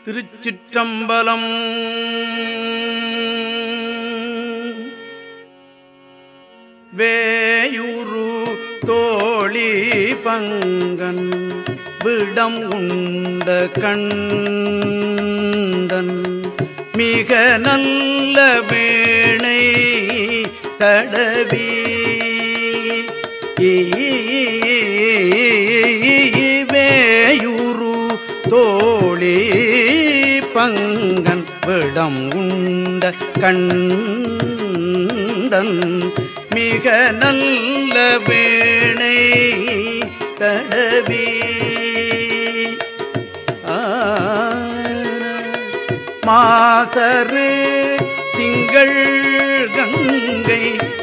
திருச்சிற்றம்பலம் வேயுரு தோழி பங்கன் விடம் உண்ட கண்டன் மிக நல்ல வீணை தடவி வேயுரு தோழி பங்கன் விடம் உண்ட கண்டன் மிக நல்ல வீணை தடவி ஆ, மாசரு திங்கள் கங்கை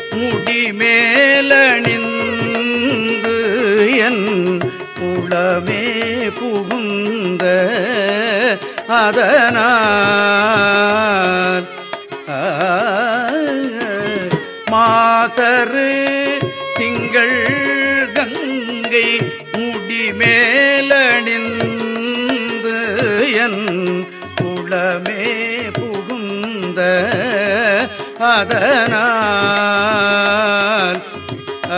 முடிமேலணிந்து என் உளமே புகுந்த அதனால் ஆ, மாசரு திங்கள் கங்கை முடிமேலணிந்து என் உளமே புகுந்த அதனால் ஆ,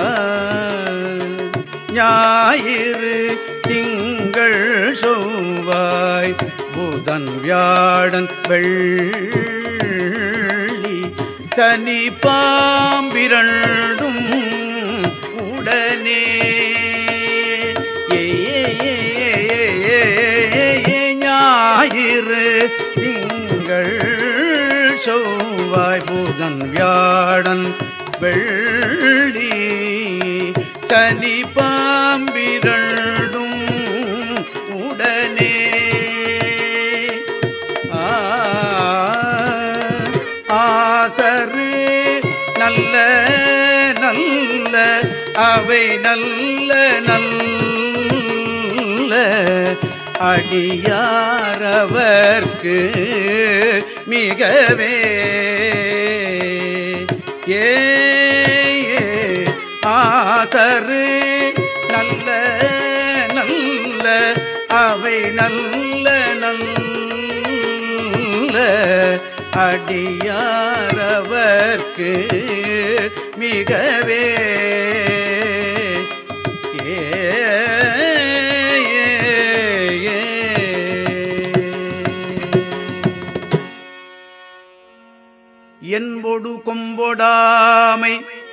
ஞாயிறு திங்கள் செவ்வாய் புதன் வியாழன் வெள்ளி சனி பாம்பிரண்டும் உடனே ஏ, ஞாயிறு திங்கள் செவ்வாய் புதன் வியாழன் வெள்ளி சனி பாம்பிரண்டும் உடனே ஆ, ஆசரு நல்ல நல்ல அவை நல்ல நல்ல அடியாரவர்க்கு மிகவே ஏ ஏ, ஆதரு நல்ல நல்ல அவை நல்ல நல்ல அடியாரவர்க்கு மிகவே ஏ, ஏ, ஏ. என்பொடு கொம்பொடாமை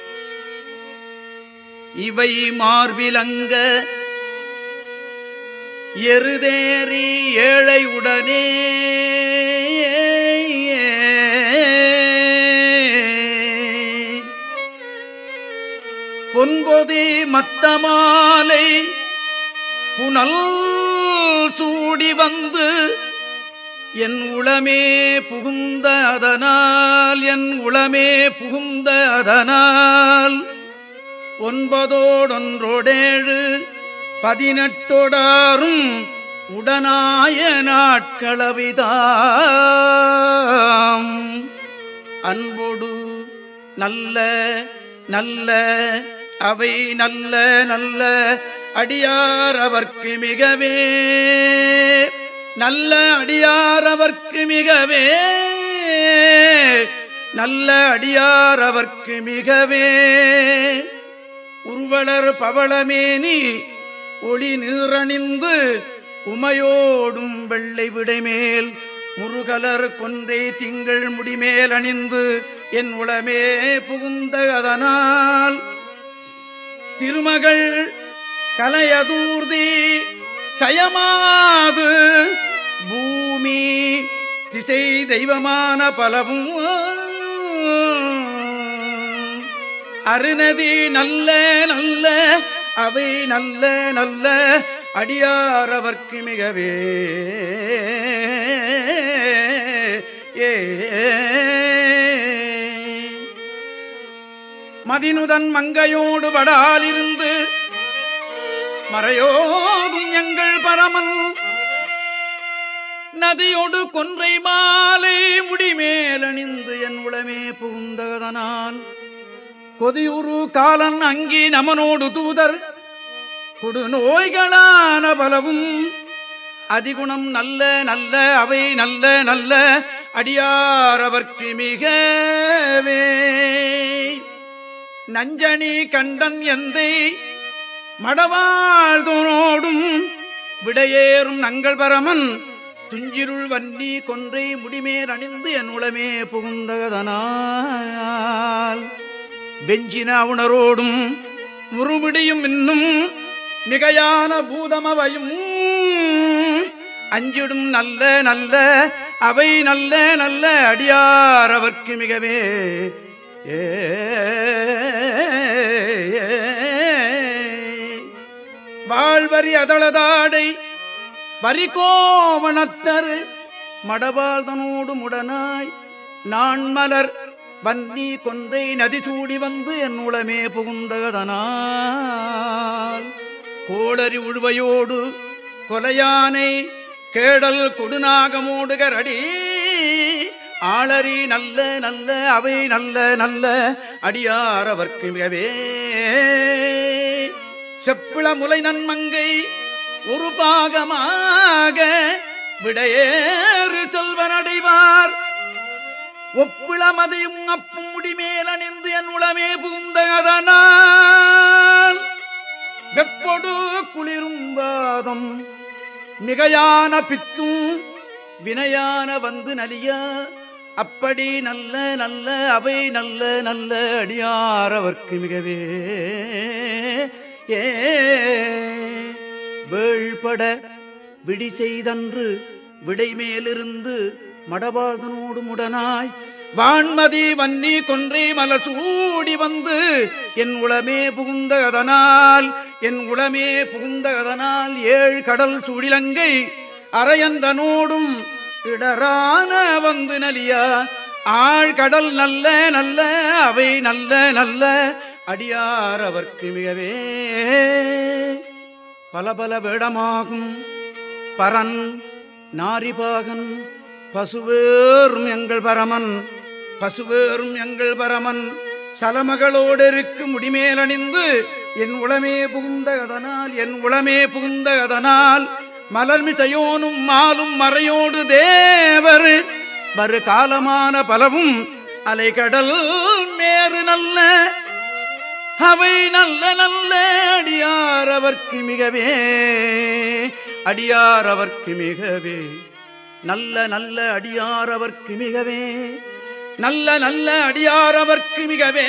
இவை மார்பிலங்க எருதேறி ஏழை உடனே பொன்பொதி மத்தமாலை புனல் சூடி வந்து என் உளமே புகுந்த அதனால் என் உளமே புகுந்த அதனால் ஒன்பதோடொன்றோடேழு பதினெட்டோடாரும் உடனாய நாட்களவிதாம் அன்பொடு நல்ல நல்ல அவை நல்ல நல்ல அடியார் அவர்க்கு மிகவே நல்ல அடியார் அவர்க்கு மிகவே நல்ல அடியார் அவர்க்கு மிகவே உருவலர் பவளமேனி ஒளி நீரணிந்து உமையோடும் வெள்ளை விடைமேல் முருகலர் கொன்றை திங்கள் முடிமேல் அணிந்து என் உளமே புகுந்த அதனால் திருமகள் கலையதூர்தி சயமாது பூமி திசை தெய்வமான பலவும் அருணதி நல்ல நல்ல அவை நல்ல நல்ல அடியாரவர்க்கு மிகவே ஏ மதினுதன் மங்கையோடு வடாலிருந்து மறையோதும் எங்கள் பரமன் நதியோடு கொன்றை மாலை முடிமேலணிந்து என் உளமே புகுந்ததனால் கொதியுரு காலன் அங்கி நமனோடு தூதர் கொடு நோய்களான பலவும் அதிகுணம் நல்ல நல்ல அவை நல்ல நல்ல அடியாரவர்க்கு மிகவே நஞ்சனி கண்டன் எந்தை மடவாழ்தோனோடும் விடையேறும் நங்கள் பரமன் துஞ்சிருள் வன்னி கொன்றை முடிமேல் அணிந்து என் உளமே புகுந்ததனால் வெஞ்சின உணரோடும் முறுமிடியும் இன்னும் மிகையான பூதமவையும் அஞ்சிடும் நல்ல நல்ல அவை நல்ல நல்ல அடியார் அவர்க்கு மிகவே ஏ வாழ்வரி அதளதாடை வரிகோவணத்தரு மடபாழ்தனோடு முடனாய் நான் மலர் வன்னி கொன்றை நதி சூடி வந்து என் உளமே புகுந்ததனால் கோளரி உழுவையோடு கொலையானை கேடல் கொடுநாகமோடு கரடி ஆளரி நல்ல நல்ல அவை நல்ல நல்ல அடியார் அவர்க்கு மிகவே செப்பிள முலை நன்மங்கை ஒரு பாகமாக விடையேறு செல்வன் அடைவார் ஒப்பிளமதையும் அப்பும் முடிமேல் அணிந்து என் உளமே புகுந்ததனால் வெப்பொடு குளிரும் வாதம் மிகையான பித்தும் வினையான வந்து நலியா அப்படி நல்ல நல்ல அவை நல்ல நல்ல அடியார் அவர்க்கு மிகவே ஏ வேள்பட விடி செய்தன்று விடை மேலிருந்து மடபாதனோடு முடனாய் வான்மதி வன்னி கொன்றை மலசூடி வந்து என் உளமே புகுந்த அதனால் என் உளமே புகுந்த அதனால் ஏழ் கடல் சூடிலங்கை அரையந்தனோடும் இடரான வந்து நலியா ஆழ்கடல் நல்ல நல்ல அவை நல்ல நல்ல அடியார் அவர்க்கு மிகவே பல பல வேடமாகும் பரன் நாரிபாகன் பசுவேறும் எங்கள் பரமன் பசுவேறும் எங்கள் பரமன் சலமகளோடு இருக்கு முடிமேலணிந்து என் உளமே புகுந்த அதனால் என் உளமே புகுந்த அதனால் மலர்மிசையோனும் மாலும் மறையோடு தேவர் வரு காலமான பலவும் அலைகடல் மேறு நல்ல அவை நல்ல நல்ல அடியார் அவர்க்கு மிகவே அடியார் அவர்க்கு மிகவே நல்ல நல்ல அடியார் அவர்க்கு மிகவே நல்ல நல்ல அடியார் அவர்க்கு மிகவே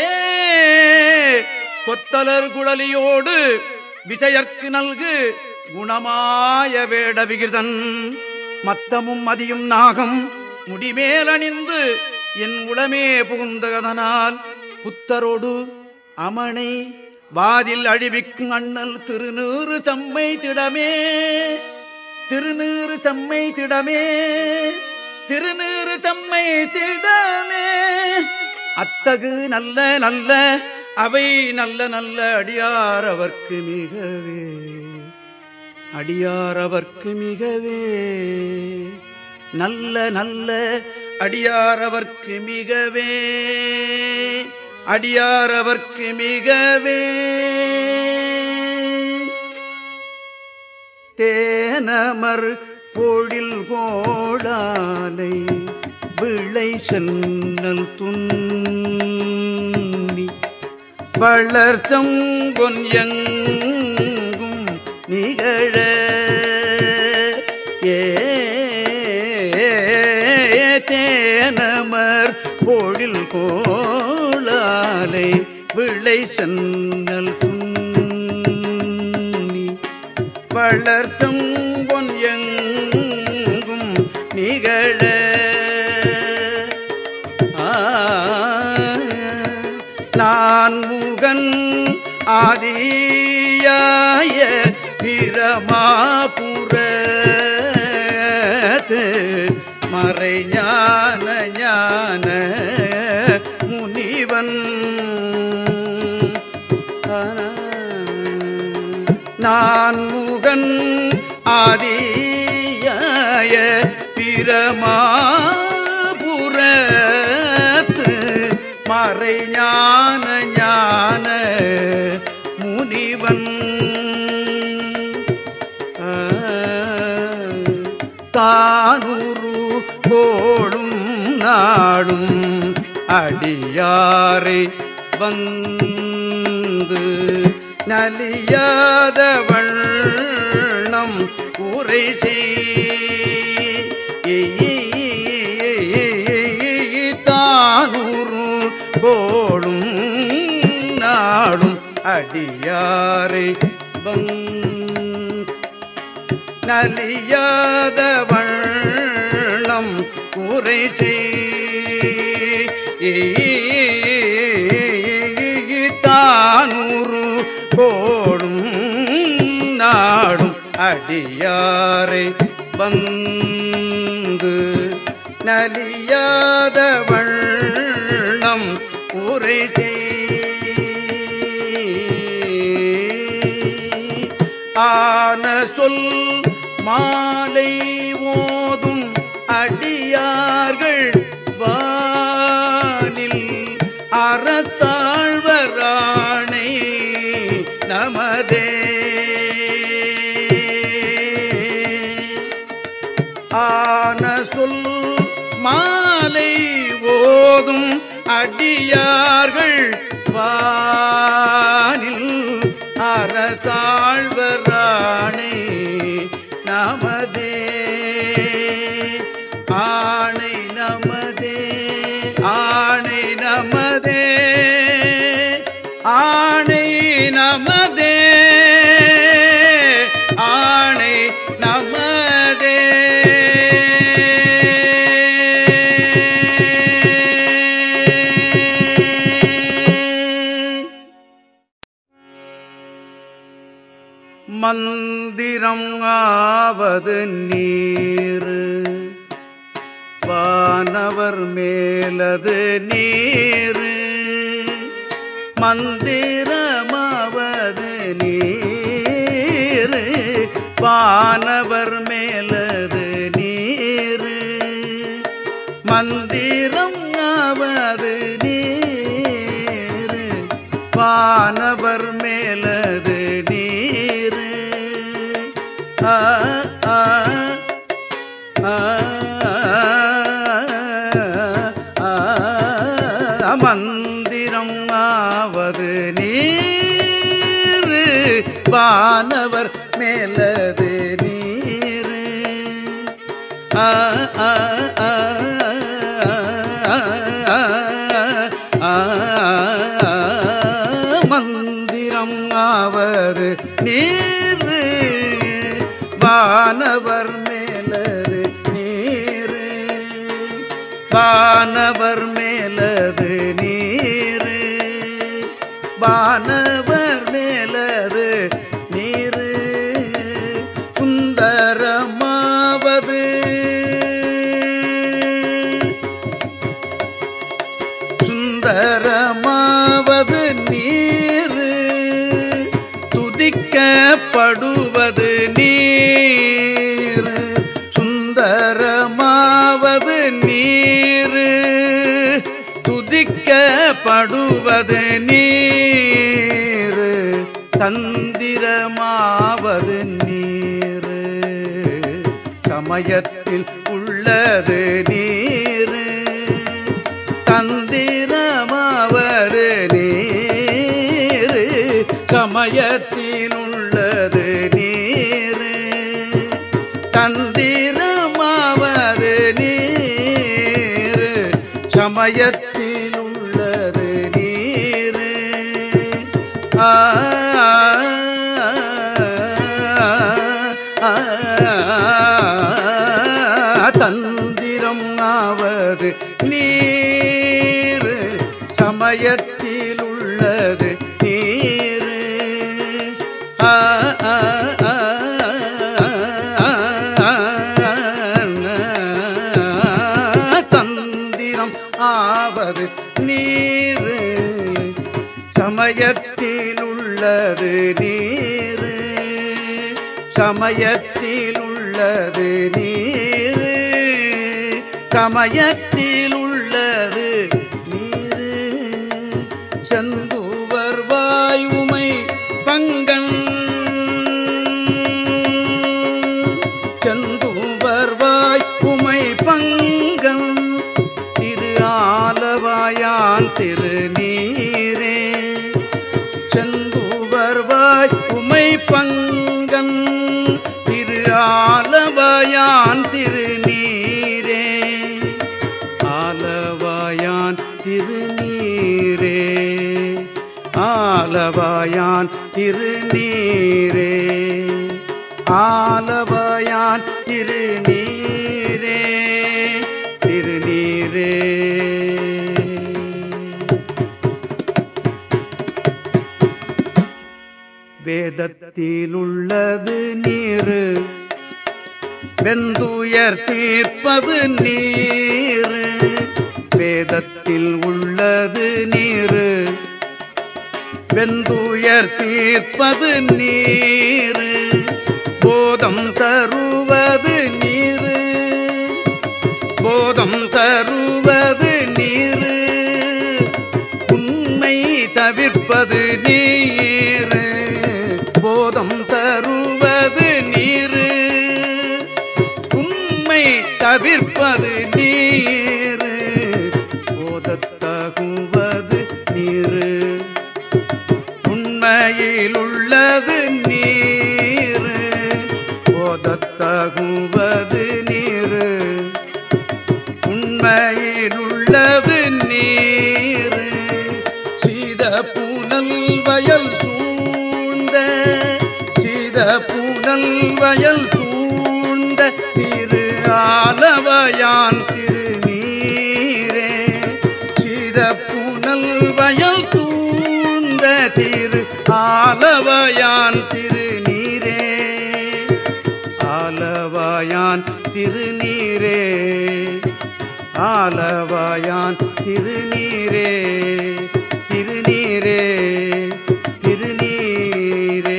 கொத்தலர் குழலியோடு விசையர்க்கு நல்கு குணமாய வேட விகிதன் மத்தமும் மதியும் நாகம் முடிமேலணிந்து என் உளமே புகுந்ததனால் புத்தரோடு அமனை வாதில் அழிவிக்கும் அண்ணல் திருநூறு தம்மை திடமே திருநீறு தம்மை திடமே திருநீறு தம்மை திடமே அத்தகு நல்ல நல்ல அவை நல்ல நல்ல அடியார் அவர்க்கு மிகவே அடியார் அவர்க்கு மிகவே நல்ல நல்ல அடியார் அவர்க்கு மிகவே அடியார் அவர்க்கு மிகவே தேனமர் பொழில் கோடாலை விளை சென்னல் துன்னி வளர் சங்கொன் எங்கும் நிகழ ஏ தேனமர் பொழில் கோளாலை விளை சென்னல் துன்னி வளர் செம்பொன் எங்கும் நிகழ ஆ, நான் முகன் ஆதியாய பிரமாபுரத்து மறைஞான ஞான முனிவன் நான் முகன் ஆதியாய பிரமாபுரத்து மறைஞான ஞான முனிவன் ஆ தானூரு கோளும் நாடும் அடியாரை வந்து நலியாத வண்ணம் உரை தானூரு கோளும் நாடும் அடியாரை வந்து நலியாத வண்ணம் உரை தானூறு கோடும் நாடும் அடியாரை வந்து நலியாத வண்ணம் உரை ஆன சொல் மாலை ஓதும் அடியார்கள் வானில் அறத்தாழ்வராணை நமதே ஆன சொல் மாலை ஓதும் அடியார்கள் வானில் அறத்தாழ்வராணை நமதே ஆணை நமதே ஆணை நமதே ஆணை நமதே ஆணை நமதே மந்திரம் ஆவது நீர் வானவர் மேலது நீர் மந்திரமாவது நீர் வானவர் மேலது நீர் மந்திரம் ஆவது நீர் வானவர் மேலது நீர் ஆ ஆ ஆ ஆ மந்திரம் ஆவது நீர் வானவர் மேலது நீர் ஆ ஆ ஆ ஆ மந்திரம் ஆவது நீர் வானவர் மேலது நீர் வானவர் மேலது நீர் வானவர் மேலது நீர் சுந்தரமாவது சுந்தரமாவது நீர் துதிக்கப்படுவது நீர் சுந்தரமாவது நீர் துதிக்கப்படுவது நீர் தந்திரமாவது நீர் சமயத்தில் உள்ளது நீர் தந்திரமாவது நீர் சமயத்தில் உள்ளது நீர் தந்திரமாவது நீர் சமயத்தில் உள்ளது நீர் ஆ தந்திரம் ஆவது நீர் சமயத்தில் உள்ளது நீர் ஆ ஆ ஆ தந்திரம் ஆவது நீர் சமயத்தில் உள்ளது நீர் சமயத்தில் உள்ளது நீர் சமயத்தில் உள்ளது நீர் செந்துவர் வாயுமை பங்கன் செந்துவர் செந்துவர்வாய் உமை பங்கம் திரு ஆலவாயான் திருநீரே செந்துவர்வாய் உமை பங்கன் திரு ஆலவாயான் திருநீரே ஆலவாயான் திருநீரே ஆலவாயான் திருநீரே ஆலவாயான் திருநீரே திருநீரே வேதத்தில் உள்ளது நீரு வெந்துயர் தீர்ப்பது நீரு வேதத்தில் உள்ளது நீரு வெந்துயர் தீர்ப்பது நீரு போதம் தருவது நீரு போதம் தருவது நீரு உண்மை தவிர்ப்பது நீரு போதம் தருவது நீரு உண்மை தவிர்ப்பது நீரு போதத்தகுவது நீரு உண்மையில் உள்ளது நீரு போதத்தகுவது நீரு உண்மையில் உள்ளது நீரு சீத பூனல் வயல் சூழ்ந்த சீத பூனல் வயல் சூழ்ந்த திரு ஆலவயான் திருநீரே சீத பூனல் வயல் சூழ்ந்த திரு ஆலவயான் திருநீரே ஆலவாயான் திருநீரே ஆலவாயான் திருநீரே திருநீரே திருநீரே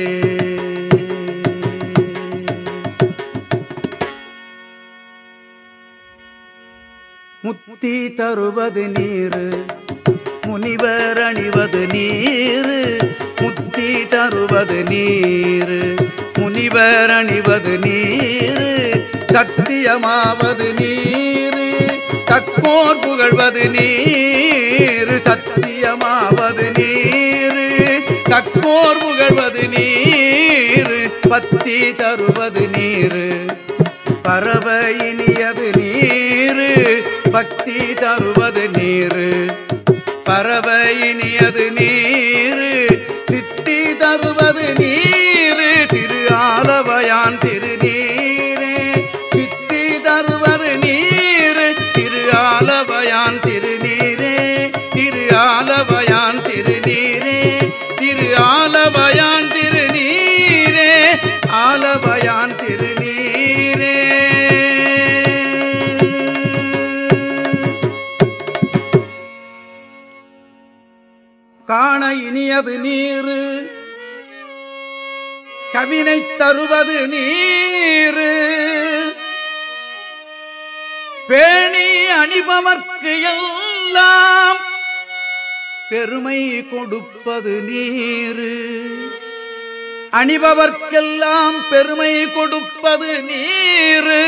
முத்தி தருவது நீரு முனிவர் அணிவது நீரு முத்தி தருவது நீரு முனிவர் அணிவது நீரு சத்தியமாவது நீரு தக்கோர் புகழ்வது நீரு சத்தியமாவது நீரு தக்கோர் புகழ்வது நீரு பத்தி தருவது நீரு பரவ இனியது நீரு பக்தி தருவது நீரு பரவ இனியது நீரு சித்தி தருவது நீரு திரு ஆலவயான் திருநீரே சித்தி தருவது நீரு திரு ஆலவயான் திருநீரே திரு ஆலவயான் திருநீரே திரு ஆலவயான் திருநீரே ஆலவயான் திருநீரே காண இனியது நீரு கவினை தருவது நீரு பேணி அணிபவர்க்கு எல்லாம் பெருமை கொடுப்பது நீரு அணிபவர்க்கெல்லாம் பெருமை கொடுப்பது நீரு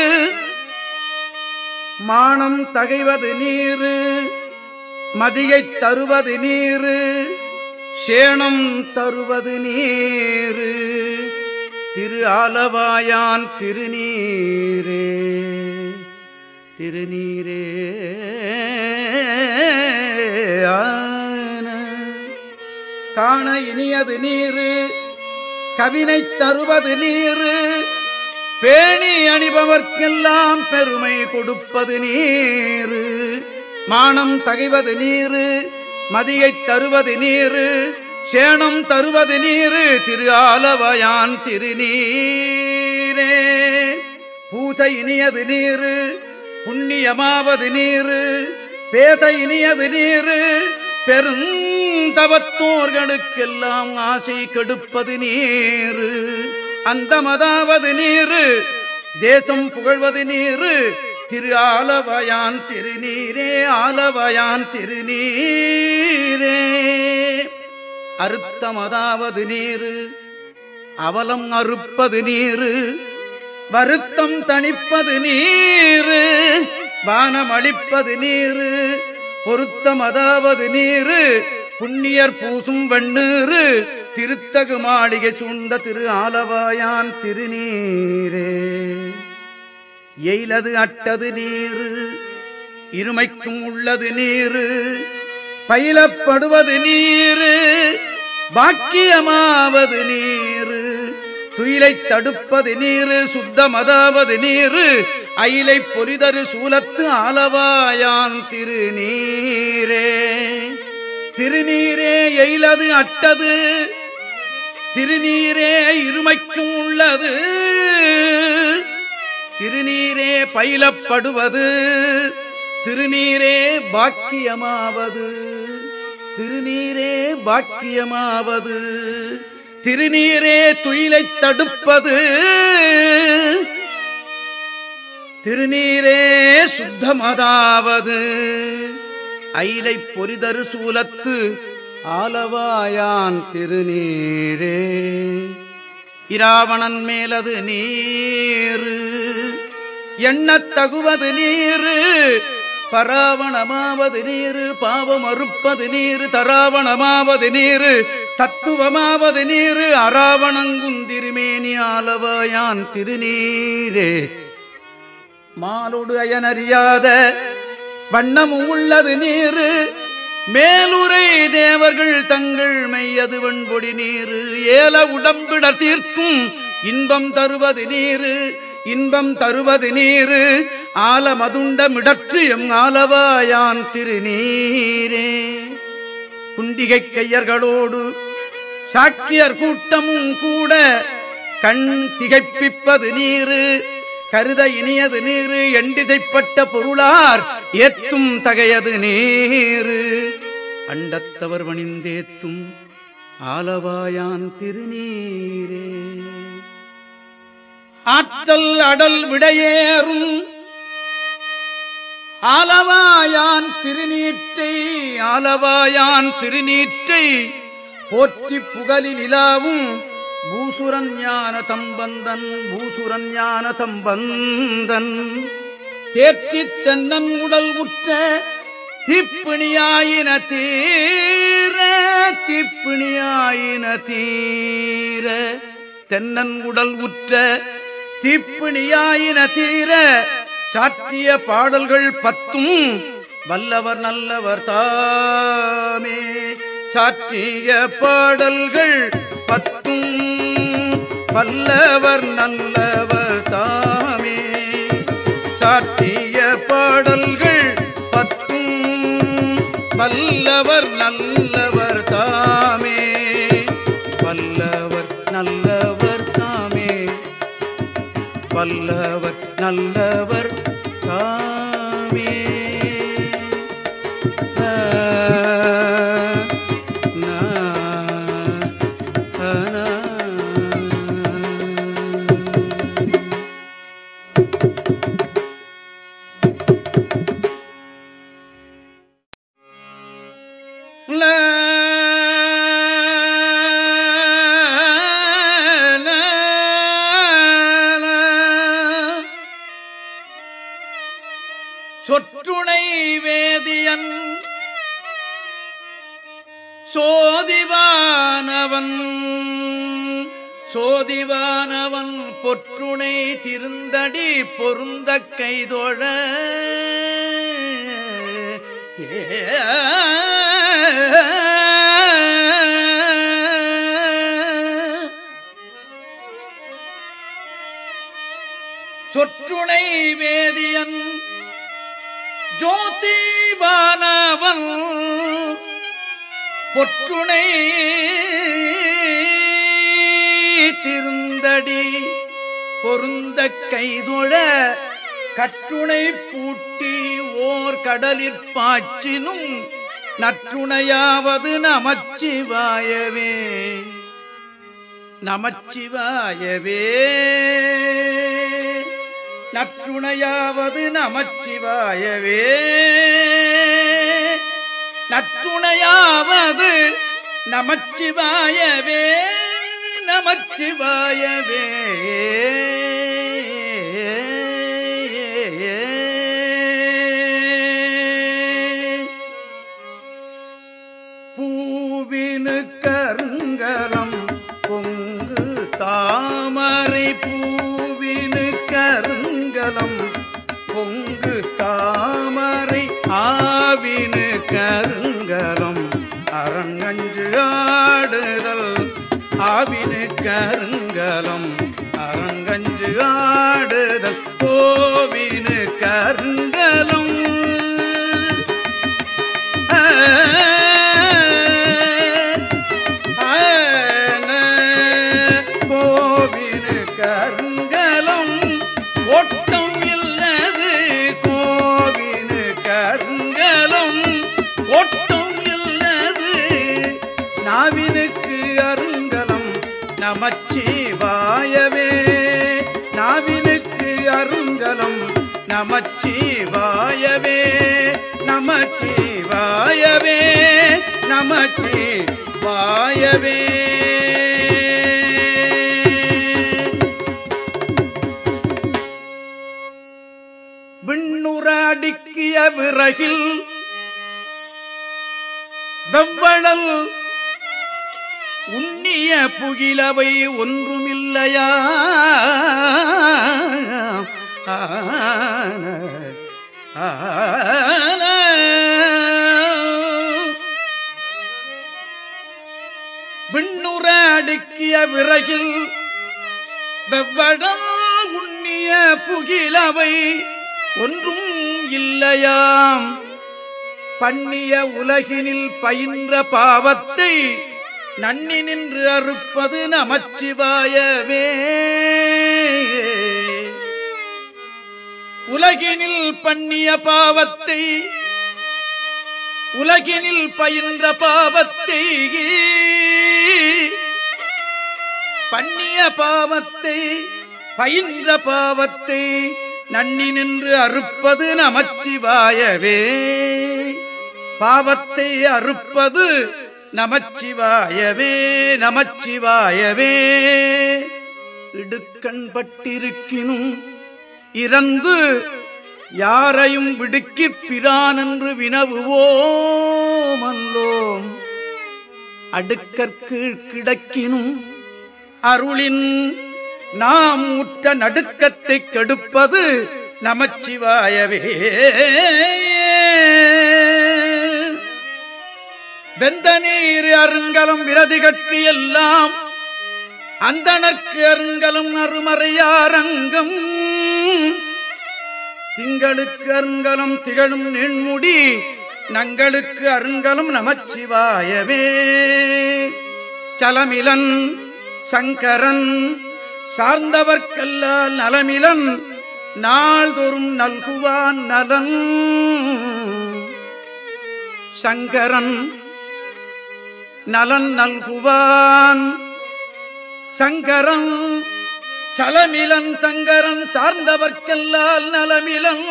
மானம் தகைவது நீரு மதியைத் தருவது நீரு சேணம் தருவது நீரு திரு ஆலவாயான் திருநீரே திருநீரே ஆன. காண இனியது நீரு கவினை தருவது நீரு பேணி அணிபவர்க்கெல்லாம் பெருமை கொடுப்பது நீரு மானம் தகைவது நீரு மதியைத் தருவது நீரு சேணம் தருவது நீரு திரு ஆலவயான் திருநீரே பூசை இனியது நீரு புண்ணியமாவது நீரு பேத இனியது நீரு பெருந்தவத்தோர்களுக்கெல்லாம் ஆசை கெடுப்பது நீரு அந்தமதாவது நீரு தேசம் புகழ்வது நீரு திரு ஆலவயான் திருநீரே ஆலவயான் திருநீரே அறுத்தமதாவது நீரு அவலம் அறுப்பது நீரு வருத்தம் தணிப்பது நீரு வானம் அளிப்பது நீரு பொருத்தம் அதாவது நீரு புண்ணியர் பூசும் வெண்ணீரு திருத்தகு மாளிகை சூழ்ந்த திரு ஆலவாயான் திருநீரே எயிலது அட்டது நீரு இருமைக்கும் உள்ளது நீரு பயிலப்படுவது நீரு பாக்கியமாவது நீரு துயிலை தடுப்பது நீரு சுத்தமதாவது நீரு அயிலை பொரிதரு சூலத்து ஆலவாயான் திருநீரே திருநீரே எயிலது அட்டது திருநீரே இருமைக்கும் உள்ளது திருநீரே பயிலப்படுவது திருநீரே பாக்கியமாவது திருநீரே பாக்கியமாவது திருநீரே துயிலை தடுப்பது திருநீரே சுத்தமதாவது ஐலை பொரிதரு சூலத்து ஆலவாயான் திருநீரே இராவணன் மேலது நீரு எண்ணத் தகுவது நீரு பராவணமாவது நீரு பாவம் அறுப்பது நீரு தராவணமாவது நீரு தத்துவமாவது நீரு அராவணங்குந்திருமேனி ஆலவாயான் திருநீரே மாலோடு அயனறியாத வண்ணமும் உள்ளது நீரு மேலுரை தேவர்கள் தங்கள் மெய்யது வெண்பொடி நீரு ஏல உடம்பிடர் தீர்க்கும் இன்பம் தருவது நீரு இன்பம் தருவது நீரு ஆலமதுண்ட மிடற்று எம் ஆலவாயான் திருநீரே குண்டிகை கையர்களோடு சாக்கியர் கூட்டமும் கூட கண் திகைப்பிப்பது நீரு கருத இனியது நீரு எண்டிதைப்பட்ட பொருளார் ஏத்தும் தகையது நீரு அண்டத்தவர் வணிந்தேத்தும் ஆலவாயான் திருநீரே ஆற்றல் அடல் விடையேறும் ஆலவாயான் திருநீற்றை ஆலவாயான் திருநீற்றை போற்றி புகழில் இலாவும் பூசுரன் ஞான தம்பந்தன் பூசுரன் ஞான தம்பந்தன் தேற்றித் தென்னன் உடல் உற்ற தீப்பிணியாயின தீர தீப்பிணியாயின தீர தென்னன் உடல் உற்ற தீப்பிணியாயின தீர சாற்றிய பாடல்கள் பத்தும் வல்லவர் நல்லவர் தாமே சாற்றிய பாடல்கள் பத்தும் வல்லவர் நல்லவர் தாமே சாற்றிய பாடல்கள் பத்தும் வல்லவர் நல்லவர் தாமே வல்லவர் நல்லவர் தாமே வல்லவர் நல்லவர் தாமே ஆ, நா, ஆ, நா. லா, லா, லா. சொற்றுணை வேதியன் சோதிவானவன் சோதிவானவன் பொற்றுணை திருந்தடி பொருந்த கைதொழ சொற்றுணை வேதியன் ஜோதிவானவன் பொற்றுணை திருந்தடி பொருந்த கைதுழ கற்றுணை பூட்டி ஓர் கடலிற் பாய்ச்சினும் நற்றுணையாவது நமச்சிவாயவே நமச்சிவாயவே நற்றுணையாவது நமச்சிவாயவே நற்றுணையாவது நமச்சிவாயவே நமச்சிவாயவே கருங்கலம் பொங்கு தாமரை ஆவினு கருங்கலம் அரங்கஞ்சு ஆடுதல் ஆவினு கருங்கலம் அரங்கஞ்சு ஆடுதல் கோவினு கருங்கலம் கோவினு கருங்கலம் ஓட்டம் இல்லது கோவினு கருங்கலம் ஓட்டம் இல்லது நாவினுக்கு அருங்கலம் நமச்சிவாயவே நாவினுக்கு அருங்கலம் நமச்சிவாயவே நமச்சிவாயவே நமச்சிவாயவே விண்ணுற அடுக்கிய விறகில் வெவ்வழல் உண்ணிய புகிலவை ஒன்றுமில்லையா விண்ணுற அடுக்கிய விறகில் வெவ்வடம் உண்ணிய புகிலவை ஒன்றும் இல்லையாம் பண்ணிய உலகினில் பயின்ற பாவத்தை நன்னி நின்று அறுப்பது நமச்சிவாயவே உலகினில் பண்ணிய பாவத்தை உலகினில் பயின்ற பாவத்தை பண்ணிய பாவத்தை பயின்ற பாவத்தை நன்னி நின்று அறுப்பது நமச்சிவாயவே பாவத்தை அறுப்பது நமச்சிவாயவே நமச்சிவாயவே இடுக்கண் பட்டிருக்கினும் இறந்து யாரையும் விடுக்கிப் பிரான் என்று வினவுவோம் அல்லோம் அடுக்கற்கீழ் கிடக்கினும் அருளின் நாம் உற்ற நடுக்கத்தை கெடுப்பது நமச்சிவாயவே வெந்த நீர் அருங்கலம் விரதிகட்கு எல்லாம் அந்தனர்க்கு அருங்கலம் அருமறையாரங்கம் திங்களுக்கு அருங்கலம் திகழும் நெண்முடி நங்களுக்கு அருங்கலம் நமச்சிவாயவே சலமிலன் சங்கரன் சார்ந்தவர்க்கல்லால் நலமிலன் நாள்தோறும் நல்குவான் நலன் சங்கரன் நலன் நல்குவான் சங்கரன் சலமிலன் சங்கரன் சார்ந்தவர்க்கெல்லால் நலமிலன்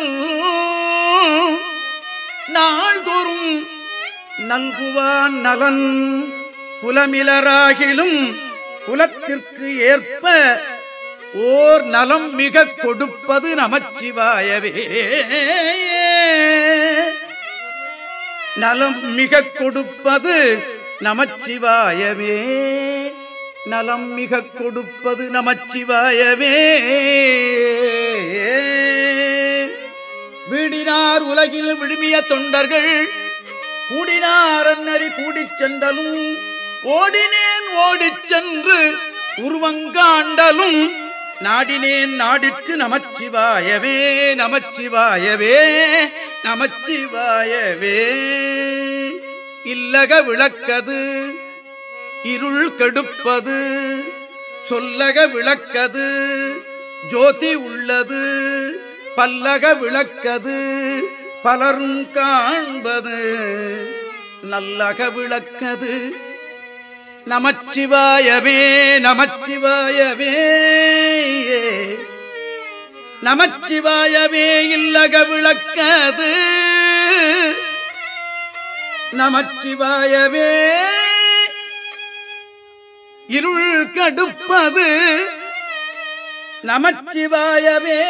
நாள்தோறும் நல்குவான் நலன் குலமிலராகிலும் குலத்திற்கு ஏற்ப ஓர் நலம் மிக கொடுப்பது நமச்சிவாயவே நலம் மிக கொடுப்பது நமச்சிவாயவே நலம் மிக கொடுப்பது நமச்சிவாயவே வீடினார் உலகில் விழுமிய தொண்டர்கள் கூடினார் அன்னறி கூடிச் சென்றலும் ஓடினேன் ஓடிச் சென்று உருவங்காண்டலும் நாடினேன் நாடிற்று நமச்சிவாயவே நமச்சிவாயவே நமச்சிவாயவே இல்லக விளக்கது இருள் கெடுப்பது சொல்லக விளக்கது ஜோதி உள்ளது பல்லக விளக்கது பலரும் காண்பது நல்லக விளக்கது நமச்சிவாயவே நமச்சிவாயவே நமச்சிவாயவே இல்லக விளக்கது நமச்சிவாயவே இருள் கடுப்பது நமச்சிவாயவே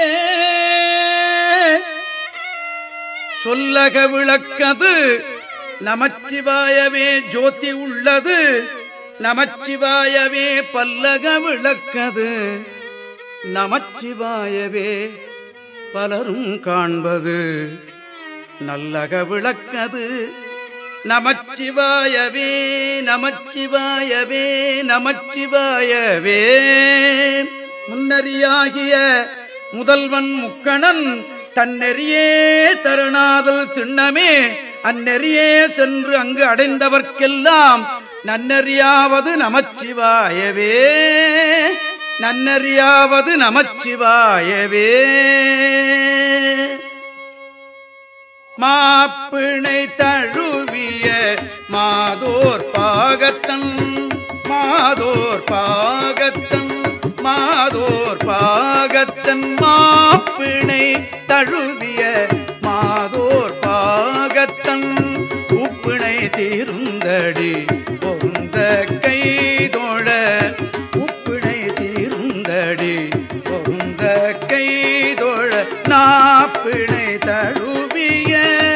சொல்லக விளக்கது நமச்சிவாயவே ஜோதி உள்ளது நமச்சிவாயவே பல்லக விளக்கது நமச்சிவாயவே பலரும் காண்பது நல்லக விளக்கது நமச்சிவாயவே நமச்சிவாயவே நமச்சிவாயவே முன்னறியாகிய முதல்வன் முக்கணன் தன்னெறியே தருணாதல் திண்ணமே அந்நெறியே சென்று அங்கு அடைந்தவர்க்கெல்லாம் நன்னறியாவது நமச்சிவாயவே நன்னறியாவது நமச்சிவாயவே மாப்பிணை தழுவிய மாதோர் பாகத்தன் மாதோர் பாகத்தன் மாதோர் பாகத்தன் மாப்பிணை தழுவிய மாதோர் பாகத்தன் உப்பிணை தீருந்தடி பொந்த கைதோழ உப்பிணை தீருந்தடி பொந்த கைதோழ நாப்பிணை தழுவிய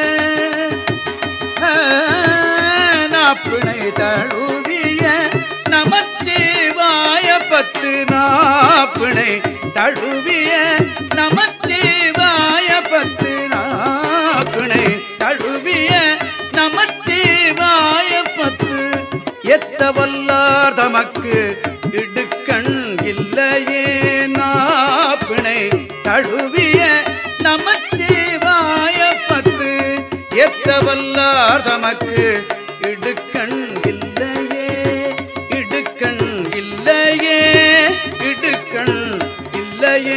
நாப்பிணை தழுவிய நமச்சிவாய பத்து நாப்பிணை தழுவிய நமச்சிவாய பத்து நாப்பிணை தழுவிய நமச்சிவாய பத்து எத்த வல்லார் தமக்கு இடுக்கண் இல்லையே நாப்பிணை தழுவிய நமச்சிவாய பத்து எத்த வல்லார் தமக்கு இடுக்கண் இல்லையே இடுக்கண் இல்லையே இடுக்கண் இல்லையே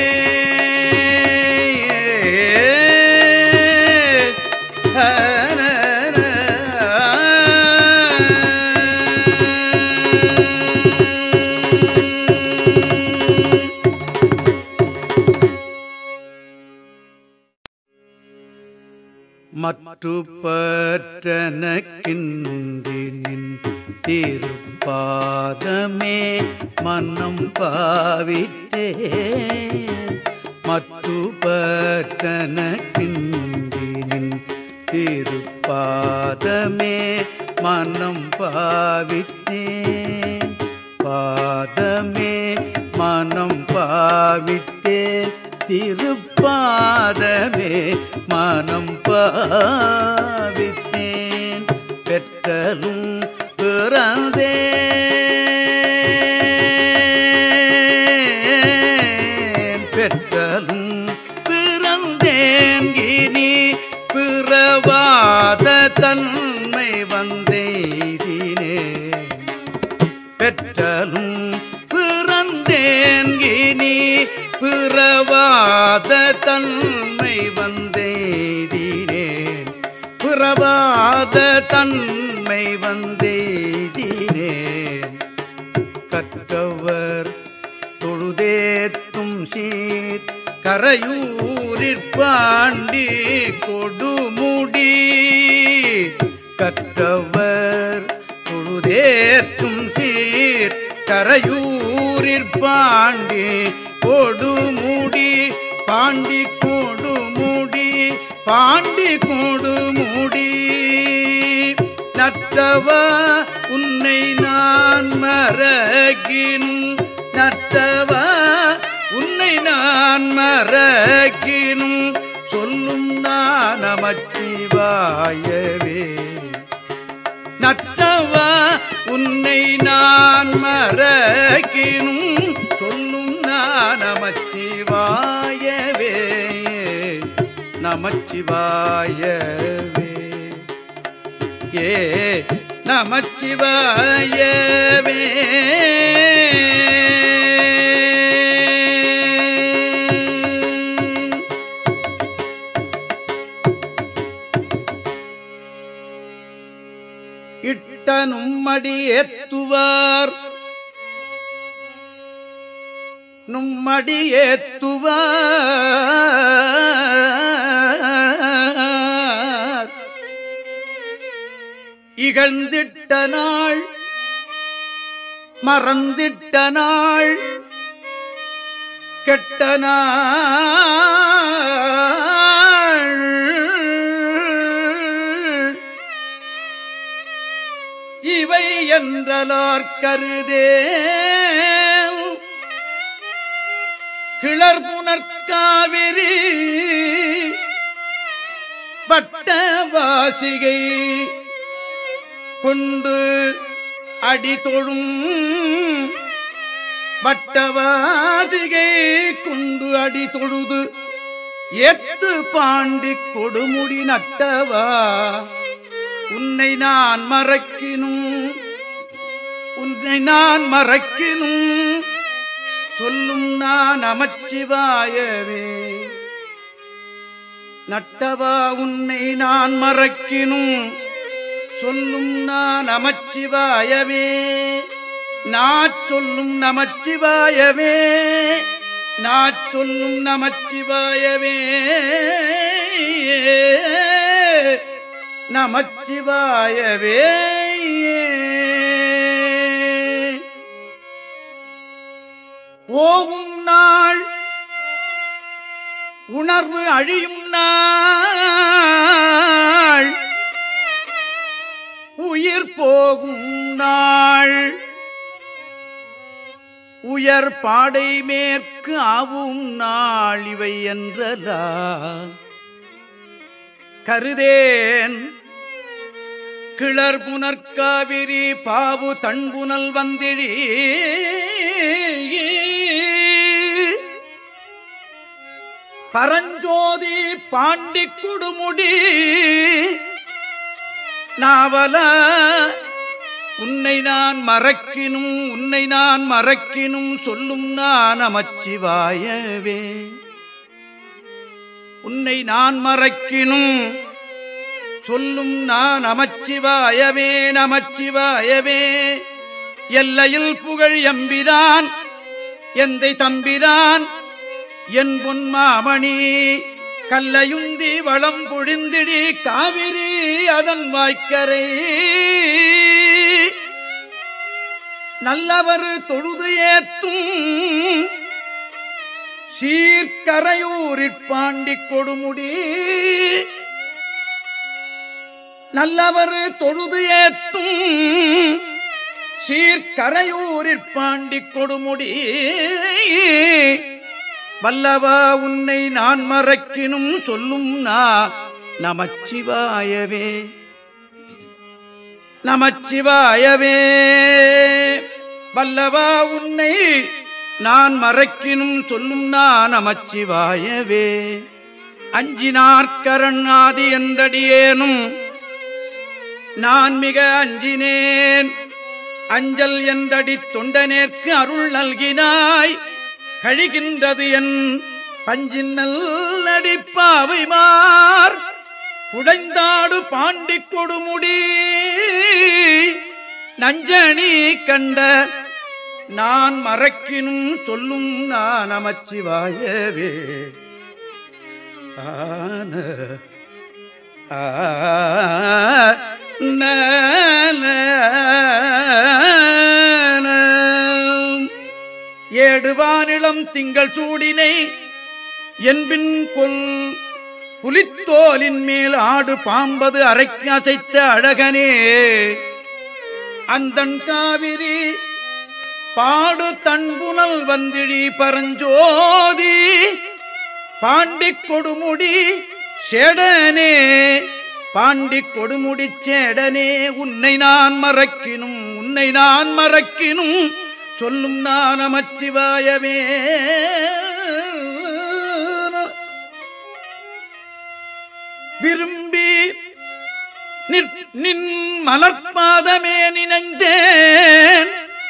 மற்று பற்றனக்கின்றினின் திருப்பாதமே மன்னம் பாவித்தே மற்று பற்றனக்கின்றினின் திருப்பாதமே மனம் பாவித்தேன் பாதமே மனம் பாவித்தேன் திருப்பாதமே மனம் பாவித்தேன் பெற்றலும் பிறந்தேன் பெற்றலும் பிறந்தேன் இனி பிறவாத தன்மை வந்தேதினேன் பெற்றலும் பிறந்தேன் இனி பிறவாத தன்மை வந்தேதினேன் பிறவாத தன்மை வந்தேதினேன் கற்றவர் தொழுதேத்தும் சீர் கரையூரிற்பாண்டி கொடுமுடி கற்றவர் தொழுதேத்தும் சீர் கரையூரிற்பாண்டி கொடுமுடி பாண்டி கொடுமுடி பாண்டி கொடுமுடி நற்றவ உன்னை நான் மறகினும் நற்றவ உன்னை நான் மறகினும் சொல்லும் நான் நமச்சிவாயவே நற்றவ உன்னை நான் மறகினும் சொல்லும் நான் நமச்சிவாயவே நமச்சிவாயவே ஏ நமச்சிவாயவே இட்ட நும்மடி ஏத்துவார் நும்மடி ஏத்துவார் இகழ்ந்திட்ட நாள் மறந்திட்ட நாள் கெட்ட நாள் இவை என்றலார் கருதே கிளர் புனற்காவிரி வட்டவாசிகை கொண்டு அடி தொழும் வட்டவாசிகை கொண்டு அடி தொழுது எத்து பாண்டி கொடுமுடி நட்டவா உன்னை நான் மறக்கினும் உன்னை நான் மறக்கினும் சொல்லும் நான் அமைச்சிவாயவே நட்டவா உன்னை நான் மறக்கினும் சொல்லும் நான் நமச்சிவாயவே நான் சொல்லும் நமச்சிவாயவே நான் சொல்லும் நமச்சிவாயவே நமச்சிவாயவே ஓவும் நாள் உணர்வு அழியும் நாள் உயிர் போகும் நாள் உயர் பாடை மேற்கு ஆவும் நாள் இவை என்றலா கருதேன் கிளர் புனற்காவிரி பாவு தன்புனல் வந்திழி பரஞ்சோதி பாண்டி குடுமுடி நாவல உன்னை நான் மறக்கினும் உன்னை நான் மறக்கினும் சொல்லும் நான் நமச்சிவாயவே உன்னை நான் மறக்கினும் சொல்லும் நான் நமச்சிவாயவே நமச்சிவாயவே எல்லையில் புகழ் எம்பிரான் எந்தை தம்பிரான் என் பொன்மாமணி கல்லையுந்தி வளம் பொழிந்திடி காவிரி அதன் வாய்க்கரை நல்லவர் தொழுது ஏத்தும் சீர்கரையூரிற் பாண்டி கொடுமுடி நல்லவர் தொழுது ஏத்தும் சீர்கரையூரிற் பாண்டி கொடுமுடி வல்லவா உன்னை நான் மறக்கினும் சொல்லும் நா நமச்சிவாயவே நமச்சிவாயவே வல்லவா உன்னை நான் மறக்கினும் சொல்லும் நா நமச்சிவாயவே அஞ்சினார்கரண் ஆதி என்றடியேனும் நான் மிக அஞ்சினேன் அஞ்சல் என்றடி தொண்டனேற்கு அருள் நல்கினாய் கழிகின்றது என் பஞ்சின்னல் நடிப்பாவைமார் உடைந்தாடு பாண்டி கொடுமுடி நஞ்சணி கண்ட நான் மறக்கினும் சொல்லும் நான் நமச்சிவாயவே ஆன ஏடுவானிளம் திங்கள் சூடினை என்பின் கொல் புலித்தோலின் மேல் ஆடு பாம்பது அரைக்கு அசைத்த அழகனே அந்தன் காவிரி பாடு தன்புனல் வந்திழி பரஞ்சோதி பாண்டிக் கொடுமுடி சேடனே பாண்டிக் கொடுமுடி சேடனே உன்னை நான் மறக்கினும் உன்னை நான் மறக்கினும் சொல்லும் நான் நமச்சிவாயவே விரும்பி நிற்- நின் மலர்பாதமே நினைந்தேன்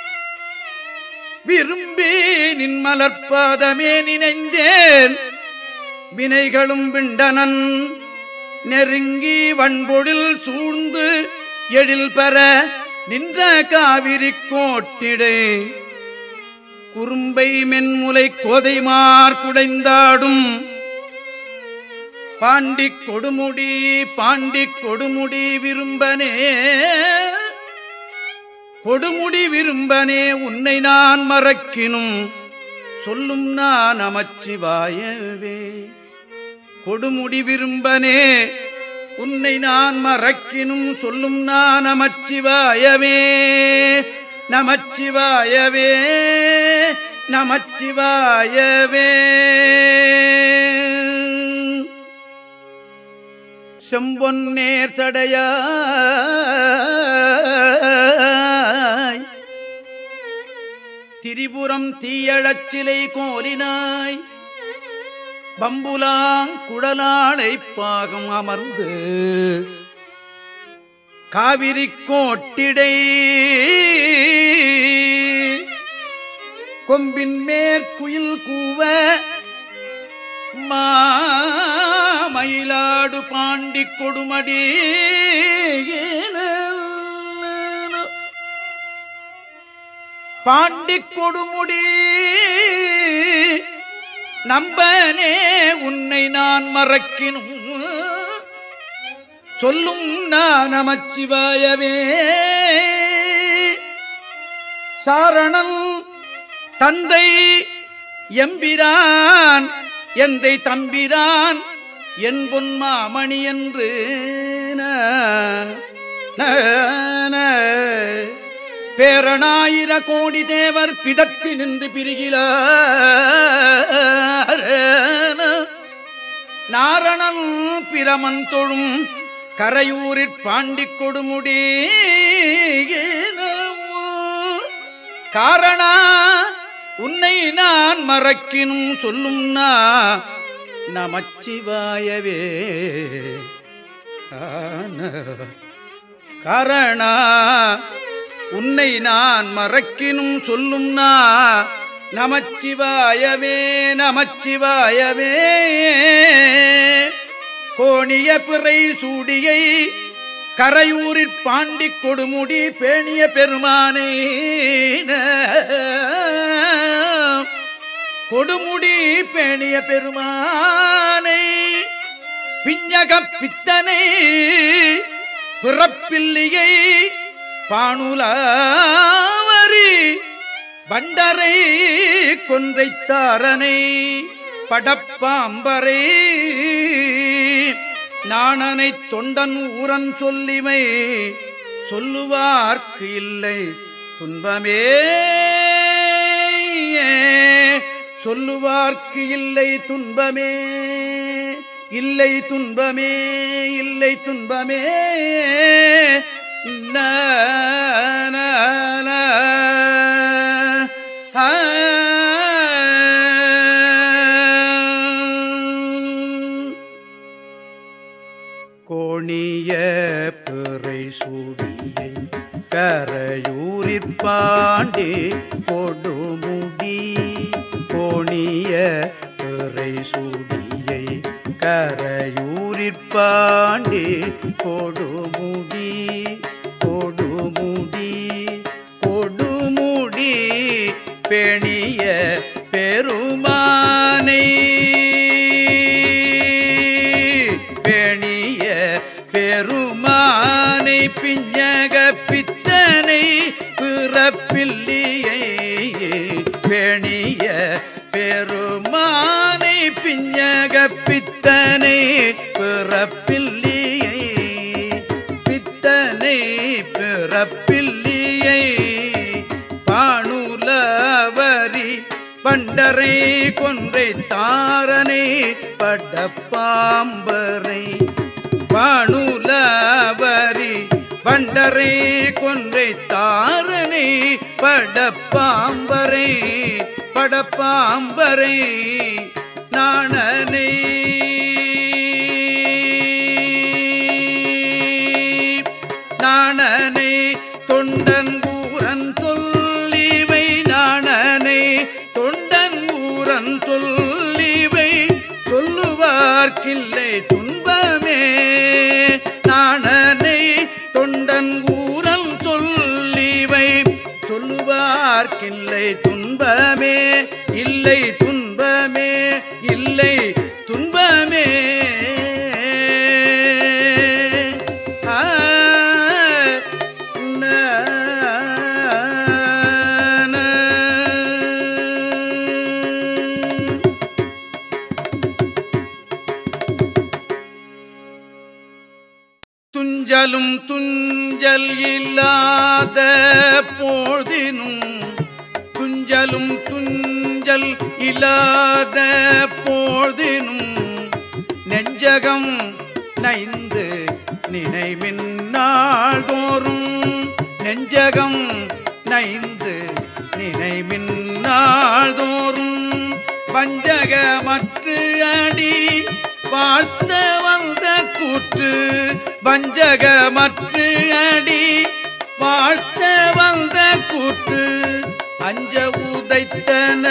விரும்பி நின் மலர்பாதமே நினைந்தேன் வினைகளும் விண்டனன் நெருங்கி வன்பொழில் சூழ்ந்து எழில் பெற நின்ற காவிரி கோட்டிடை குறும்பை மென்முலை கோதைமார் குடைந்தாடும் பாண்டி கொடுமுடி பாண்டி கொடுமுடி விரும்பனே கொடுமுடி விரும்பனே உன்னை நான் மறக்கினும் சொல்லும் நான் நமச்சிவாயவே கொடுமுடி விரும்பனே உன்னை நான் மறக்கினும் சொல்லும் நான் நமச்சிவாயவே நமச்சிவாயவே நமச்சிவாயவே செம்பொன்னேர் சடையாய் திரிபுரம் தீயழச் சிலை கோலினாய் பம்புலாங் குடலாளை பாகம் அமர்ந்து காவிரி கோட்டிடை கொம்பின் மேற்குயில் கூவ மாமயிலாடு பாண்டி கொடுமடி பாண்டி கொடுமுடி நம்பனே உன்னை நான் மறக்கினும் சொல்லும் நான் நமச்சிவாயவே சாரணன் தந்தை எம்பிரான் எந்தை தம்பிரான் என் பொன்மாமணி என்று ந- ந- பேரணாயிர கோடி தேவர் பிதற்றி நின்று பிரிகிறார் நாரணன் பிரமன் தொழும் கரையூரிற் பாண்டிக் கொடுமுடி காரணா உன்னை நான் மறக்கினும் சொல்லும் நா நமச்சிவாயவே ஆன. காரணா உன்னை நான் மறக்கினும் சொல்லும் நா நமச்சிவாயவே நமச்சிவாயவே கோணிய பிறை சூடியை கரையூரிற் பாண்டிக் கொடுமுடி பேணிய பெருமானே கொடுமுடி பேணிய பெருமானை பிஞ்சகப் பித்தனை பிறப்பில்லியை பாணுலாவரி பண்டரை கொன்றைத்தாரனை படப்பாம்பரை நாணனை தொண்டன் ஊரன் சொல்லிமை சொல்லுவார்க்கு இல்லை துன்பமே சொல்லுவார்க்கு இல்லை துன்பமே இல்லை துன்பமே இல்லை துன்பமே ந, ந, ந. ஆ. கோணிய பிறை சூடியை கரையூரிற் பாண்டி கொடுமுடி கோணிய பிறை சூடியை கரையூரிற் பாண்டி கொடுமுடி கொடுமுடி கொடுமுடி பெணிய பெருமானை பெணிய பெருமானை பிஞ்சக பித்தனை பிறப்பில்லியை பெணிய பெருமானை பிஞ்சக பித்தனை பிறப்பில்லியை பித்தனை பிறப்பில்லியை பாணுலவரி பண்டரை கொன்றை தாரனை படப்பாம்பரை பாணுலவரி பண்டரை கொன்றை தாரனை படப்பாம்பரை படப்பாம்பரை நாணனை நாணனை தொண்டன் ஊரன் சொல்லிவை நாணனை தொண்டன் ஊரன் சொல்லிவை சொல்லுவார்க்கில்லை துன்பமே நாணனை தொண்டன் ஊரன் சொல்லிவை சொல்லுவார்க்கில்லை துன்பமே இல்லை துன்பமே இல்லை துன்பமே ஆ, ந, ந. துஞ்சலும் துஞ்சல் இல்லாத போதினும் துஞ்சலும் துஞ்சல் இல்லாத போதினும் நெஞ்சகம் நைந்து நினைமின்னாள் தோறும் நெஞ்சகம் நைந்து நினைமின்னாள் தோறும் பஞ்சகமற்று அடி வாழ்த்த வந்த கூற்று வஞ்சகமற்று அடி வாழ்த்த வந்த கூற்று அஞ்ச உதைத்தன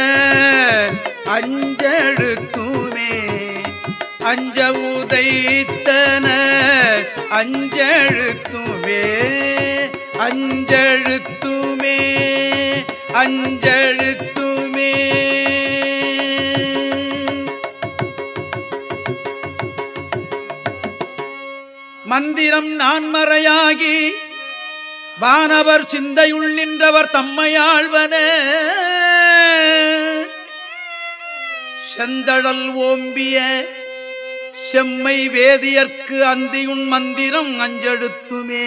அஞ்செழுத்துமே அஞ்ச உதைத்தன அஞ்செழுத்துமே அஞ்செழுத்துமே அஞ்செழுத்துமே மந்திரம் நான்மறையாகி வானவர் சிந்தையுள் நின்றவர் தம்மையாழ்வன செந்தழல் ஓம்பிய செம்மை வேதியர்க்கு அந்தியுன் மந்திரம் அஞ்செழுத்துமே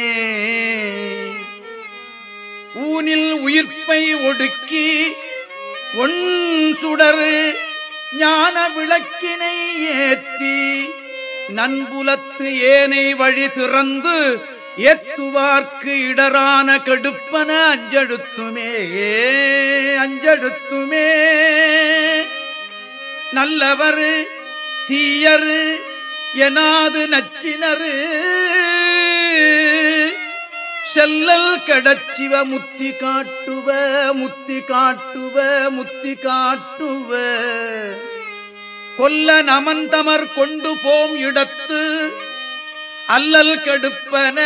ஊனில் உயிர்ப்பை ஒடுக்கி ஒன் சுடரு ஞான விளக்கினை ஏற்றி நன்புலத்து ஏனை வழி திறந்து ஏத்துவார்க்கு இடரான கெடுப்பன அஞ்செழுத்துமே அஞ்செழுத்துமே நல்லவர் தீயரு எனாது நச்சினரு செல்லல் கடச்சிவ முத்தி காட்டுவ முத்தி காட்டுவ முத்தி காட்டுவ கொல்ல நமந்தமர் கொண்டு போம் இடத்து அல்லல் கெடுப்பன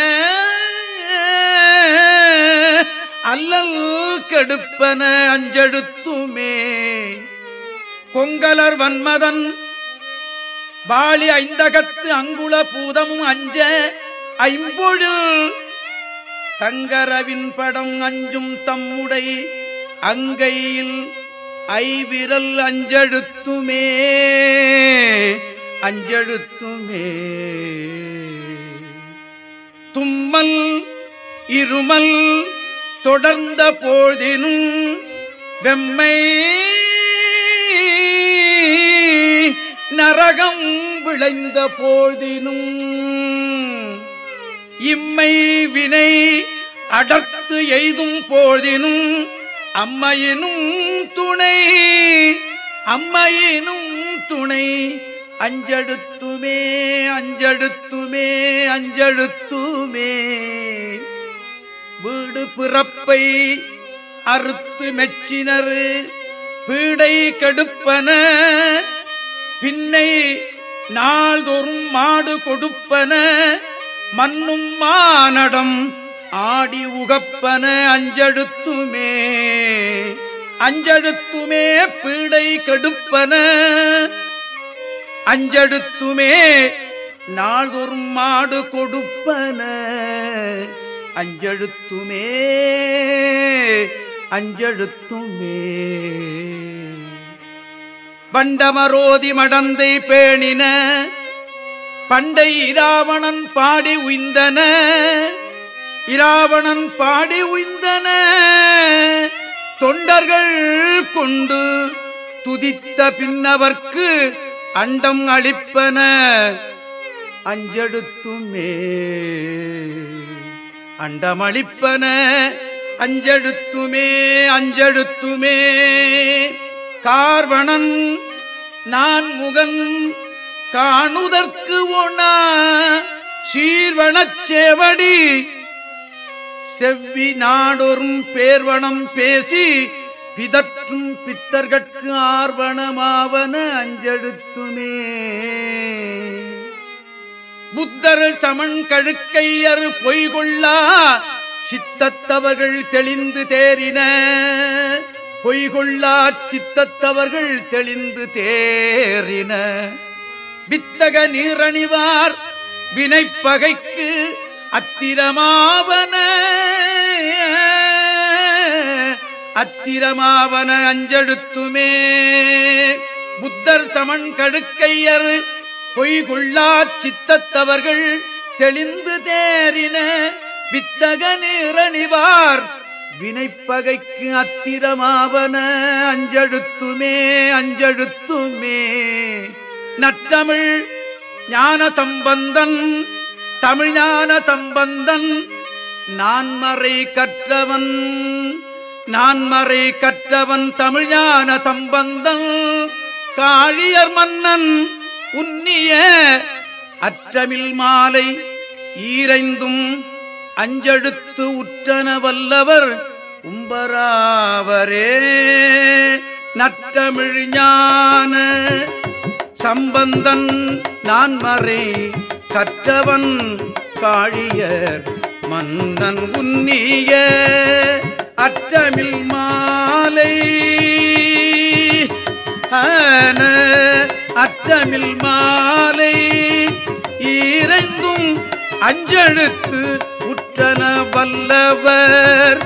அல்லல் கெடுப்பன அஞ்செழுத்துமே கொங்கலர் வன்மதன் பாலி ஐந்தகத்து அங்குள பூதமும் அஞ்ச ஐம்பொழில் தங்கரவின் படம் அஞ்சும் தம்முடை அங்கையில் ஐவிரல் அஞ்செழுத்துமே அஞ்செழுத்துமே தும்மல் இருமல் தொடர்ந்த போதினும் வெம்மை நரகம் விளைந்த போதினும் இம்மை வினை அடர்த்து எய்தும் போதினும் அம்மையினும் துணை அம்மையினும் துணை அஞ்செழுத்துமே அஞ்செழுத்துமே அஞ்செழுத்துமே வீடு பிறப்பை அறுத்து மெச்சினரு பீடை கெடுப்பன பின்னை நாள்தோறும் மாடு கொடுப்பன மண்ணும் மானடம் ஆடி உகப்பன அஞ்செழுத்துமே அஞ்செழுத்துமே பீடை கெடுப்பன அஞ்செழுத்துமே நாள்தோறும் மாடு கொடுப்பன அஞ்செழுத்துமே அஞ்செழுத்துமே வண்டமரோதி மடந்தை பேணின பண்டை இராவணன் பாடி உய்ந்தன இராவணன் பாடி உய்ந்தன தொண்டர்கள் கொண்டு துதித்த பின்னவர்க்கு அண்டம் அளிப்பன அஞ்செழுத்துமே அண்டமளிப்பன அஞ்செழுத்துமே அஞ்செழுத்துமே கார்வணன் நான் முகன் காணுதற்கு ஒணா சீர்வனச் சேவடி செவ்வி நாடொரும் பேர்வனம் பேசி பிதற்றும் பித்தர்கட்கு ஆர்வணமாவன அஞ்செழுத்துமே புத்தர் சமன் கழுக்கையர் பொய்கொள்ளா சித்தத்தவர்கள் தெளிந்து தேறின பொய்கொள்ளா சித்தத்தவர்கள் தெளிந்து தேறின வித்தக நீரணிவார் வினைப்பகைக்கு அத்திரமாவன அத்திரமாவன அஞ்செழுத்துமே புத்தர் சமன் கடுக்கையர் பொய்கொள்ளா சித்தத்தவர்கள் தெளிந்து தேறின வித்தக நீரணிவார் வினைப்பகைக்கு அத்திரமாவன அஞ்செழுத்துமே அஞ்செழுத்துமே நற்றமிழ் ஞான தம்பந்தன் தமிழ்ஞான தம்பந்தன் நான்மறை கற்றவன் நான்மறை கற்றவன் தமிழ்ஞான தம்பந்தன் காழியர் மன்னன் உன்னிய அற்றமில் மாலை ஈரைந்தும் அஞ்செழுத்து உற்றன வல்லவர் உம்பராவரே நற்றமிழ் ஞான சம்பந்தன் நான்மறை கற்றவன் காழியர் மன்னன் உன்னிய அற்றமில் மாலை ஆன அற்றமில் மாலை ஈரைந்தும் அஞ்செழுத்து உற்றன வல்லவர்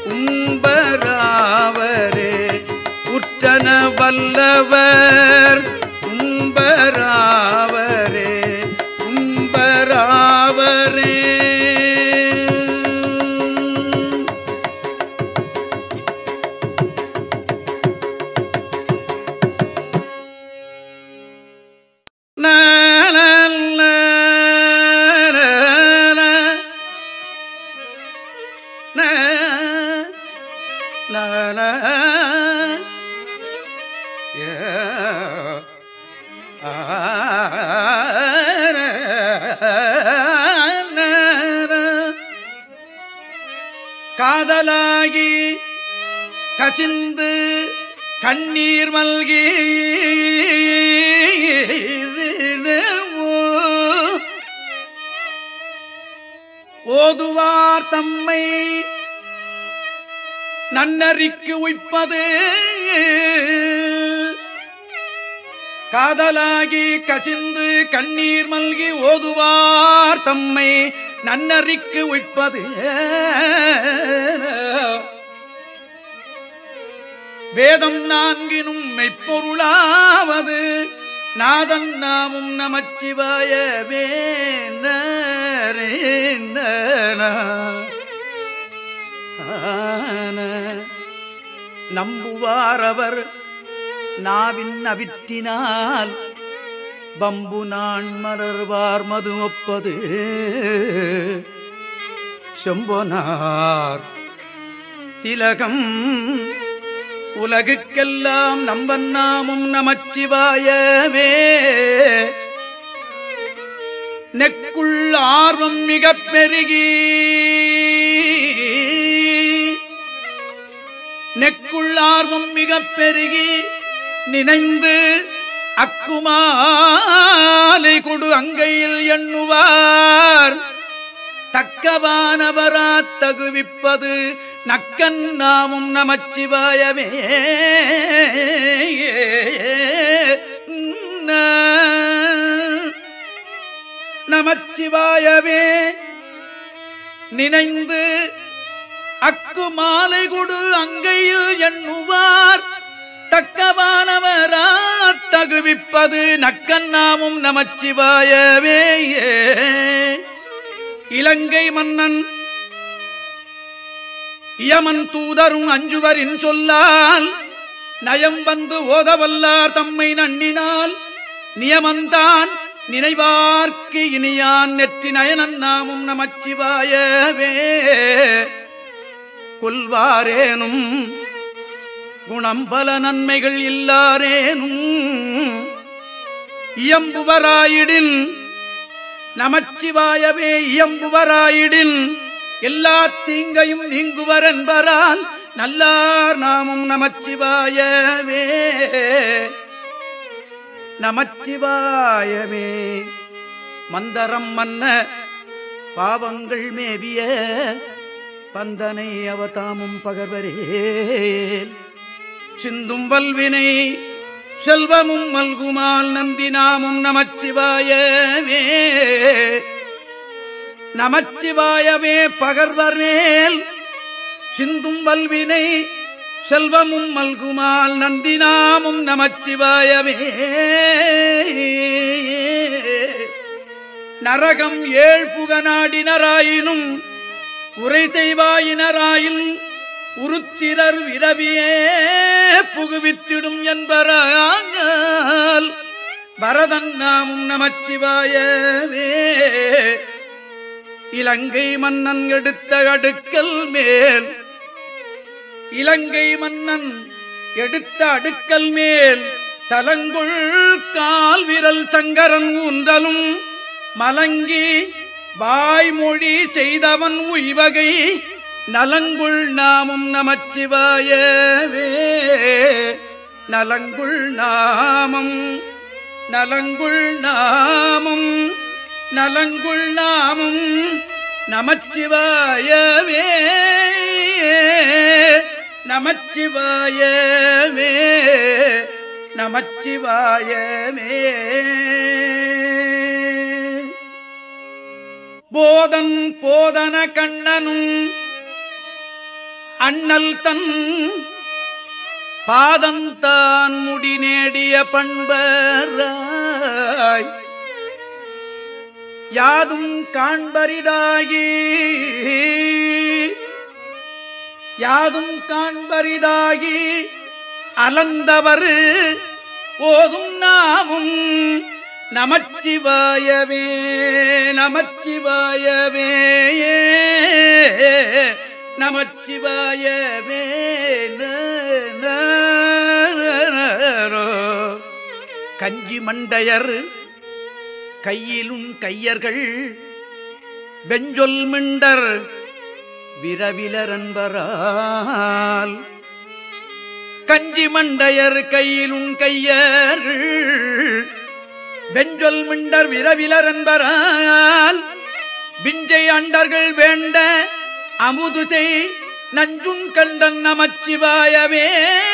உம்பராவரே உற்றன வல்லவர் உம்பராவரே உம்பராவரே நா, நா, நா, நா, நா. நா, நா, நா. ஏ, ஆ, நா, நா, நா. காதலாகி கசிந்து கண்ணீர் மல்கி ஓதுவார் தம்மை நன்னறிக்கு உய்ப்பது காதலாகி கசிந்து கண்ணீர் மல்கி ஓதுவார் தம்மை நன்னறிக்கு உய்ப்பது வேதம் நான்கினும் மெய்ப்பொருளாவது நாதன் நாமும் நமச்சிவாயவே நரே நன. ஆன. நம்புவார் அவர் நாவின் அவிற்றினால் பம்பு நான் மலர்வார் மது ஒப்பது செம்பொனார் திலகம் உலகுக்கெல்லாம் நம்பன் நாமும் நமச்சிவாயவே நெக்குள் ஆர்வம் மிகப் பெருகி நெக்குள் ஆர்வம் மிகப் பெருகி நினைந்து அக்குமாலை கொடு அங்கையில் எண்ணுவார் தக்கவானவரா தகுவிப்பது நக்கன் நாமும் நமச்சிவாயவே நமச்சிவாயவே நினைந்து அக்கு மாலை கொடு அங்கையில் எண்ணுவார் தக்கவானவரா தகுவிப்பது நக்கன் நாமும் நமச்சிவாயவே இலங்கை மன்னன் இயமன் தூதரும் அஞ்சுவரின் சொல்லால் நயம் வந்து ஓதவல்லார் தம்மை நண்ணினால் நியமந்தான் நினைவார்க்கு இனியான் நெற்றி நயனன் நாமும் நமச்சிவாயவே கொல்வாரேனும் குணம் பல நன்மைகள் இல்லாரேனும் இயம்புவராயிடின் நமச்சிவாயவே இயம்புவராயிடின் எல்லா தீங்கையும் நீங்குவர் என்பரால் நல்லார் நாமும் நமச்சிவாயவே நமச்சிவாயவே மந்தரம் மன்ன பாவங்கள் மேவிய பந்தனை அவர் தாமும் பகர்வரேல் சிந்தும் வல்வினை செல்வமும் மல்குமால் நந்தி நாமும் நமச்சிவாயவே நமச்சிவாயவே பகர்வர்மேல் சிந்தும் வல்வினை செல்வமும் மல்குமால் நந்தி நாமும் நமச்சிவாயவே நரகம் ஏழ் புகநாடினராயினும் உரை செய்வாயினராயில் உருத்திரர் விரவியே புகுவித்திடும் என்பரால் பரதன் நாமும் நமச்சிவாயவே இலங்கை மன்னன் எடுத்த அடுக்கல் மேல் இலங்கை மன்னன் எடுத்த அடுக்கல் மேல் தலங்குள் கால் விரல் சங்கரன் ஊன்றலும் மலங்கி வாய்மொழி செய்தவன் உய்வகை நலங்குள் நாமும் நமச்சிவாயவே நலங்குள் நாமம் நலங்குள் நாமம் நலங்குள் நாமம் நமச்சிவாயவே நமச்சிவாயவே நமச்சிவாயவே போதன் போதன கண்ணனும் அண்ணல் தன் பாதந்தான் முடி நேடிய பண்பராய் யாதும் காண்பரிதாகி யாதும் காண்பரிதாகி அலந்தவர் போதும் நாமும் நமச்சிவாயவே நமச்சிவாயவே நமச்சிவாயவே கஞ்சி மண்டையர் கையிலும் கையர்கள் வெஞ்சொல் மிண்டர் விரவிலரன்பரால் கஞ்சி மண்டையர் கையிலும் கையர் வெஞ்சொல் மிண்டர் விரவிலரன்பரால் விஞ்சை அண்டர்கள் வேண்ட அமுதுசை நஞ்சும் கண்டன் நமச்சிவாயவே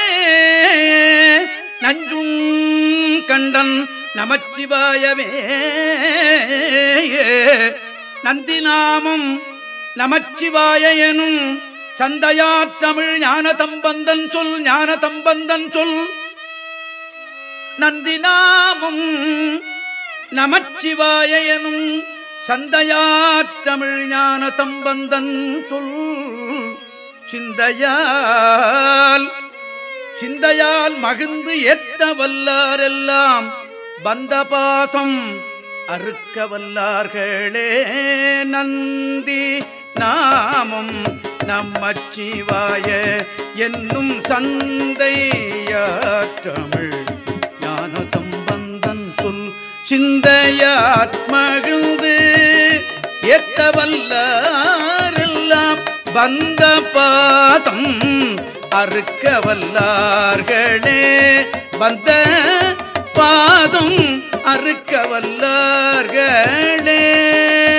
நஞ்சும் கண்டன் நமச்சிவாயவே நந்திநாமம் நமச்சிவாய எனும் சந்தையார் தமிழ் ஞான தம்பந்தன் சொல் ஞான தம்பந்தன் சொல் நந்திநாமம் நமச்சிவாய எனும் சந்தையார் தமிழ் ஞான தம்பந்தன் சொல் சிந்தையால் சிந்தையால் மகிழ்ந்து ஏத்த வல்லாரெல்லாம் வந்த பாசம் அறுக்க வல்லார்களே நந்தி நாமம் நம்மச்சிவாய என்னும் சந்தையாற்றமிழ் ஞான சம்பந்தன் சொல் சிந்தையாத் மகிழ்ந்து ஏத்த வல்லாரெல்லாம் வந்த பாதம் அறுக்க வல்லார்களே வந்த பாதம் அறுக்க வல்லார்களே